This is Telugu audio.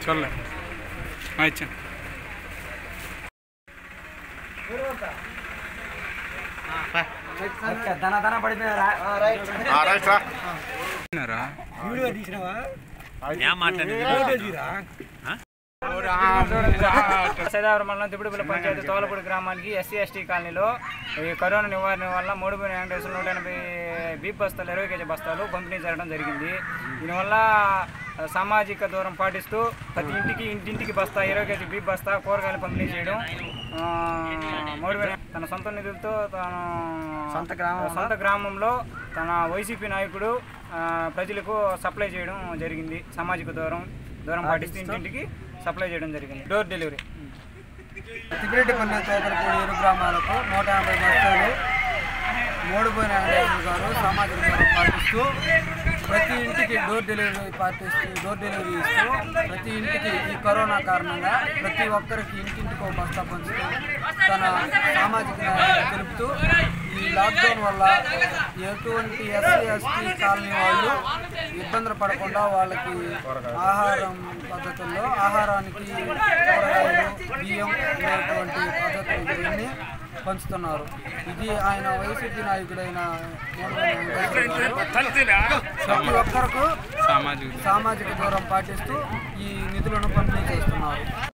చూడలే ఇచ్చాను దన దన పడిపోయారా వీడియో తీసినావా సైదాపురం మండలం తిప్పుడుపల్లి పంచాయతీ తోలపూడి గ్రామానికి ఎస్సీ ఎస్టీ కాలనీలో ఈ కరోనా నివారణ వల్ల మూడు పోయిన వెంకటేశ్వర నూట ఎనభై బీప్ బస్తాలు ఇరవై కేజీ బస్తాలు పంపిణీ జరగడం జరిగింది దీనివల్ల ఆ, సామాజిక దూరం పాటిస్తూ ప్రతి ఇంటికి ఇంటింటికి బస్తా ఇరవై కేజీ బీప్ బస్తా కూరగాయలు పంపిణీ చేయడం ఆ, మూడు పోయిన తన సొంత నిధులతో తాను సొంత గ్రామంలో? సొంత గ్రామంలో తన వైసీపీ నాయకుడు ఆ, ప్రజలకు సప్లై చేయడం జరిగింది సామాజిక దూరం దూరం పాటిస్తూ ఇంటింటికి సప్లై చేయడం జరిగింది డోర్ డెలివరీ తిప్పిరెడ్డిపల్లి తోకలపూడి ఇరు గ్రామాలకు నూట యాభై బస్తాలు మూడుపోయిన వెంకటేశ్వర గారు సామాజిక దూరం పాటిస్తూ ప్రతి ఇంటికి డోర్ డెలివరీ పాటిస్తూ డోర్ డెలివరీ ఇస్తూ ప్రతి ఇంటికి ఈ కరోనా కారణంగా ప్రతి ఒక్కరికి ఇంటింటికి ఒక బస్తా పంచుతూ తన సామాజిక న్యాయాన్ని తెలుపుతూ ఈ లాక్డౌన్ వల్ల ఎటువంటి ఎస్సీ ఎస్టీ కాలనీ వాళ్ళు ఇబ్బందులు పడకుండా వాళ్ళకి ఆహారం పద్ధతుల్లో ఆహారానికి కూరగాయలు బియ్యం అనేటువంటి పద్ధతులు ఇవన్నీ పంచుతున్నారు ఇది ఆయన వైసీపీ నాయకుడైన మూడమూడి వెంకటేశ్వర గారు ప్రతి ఒక్కరకు సామాజిక సామాజిక దూరం పాటిస్తూ ఈ నిధులను పంపిణీ చేస్తున్నారు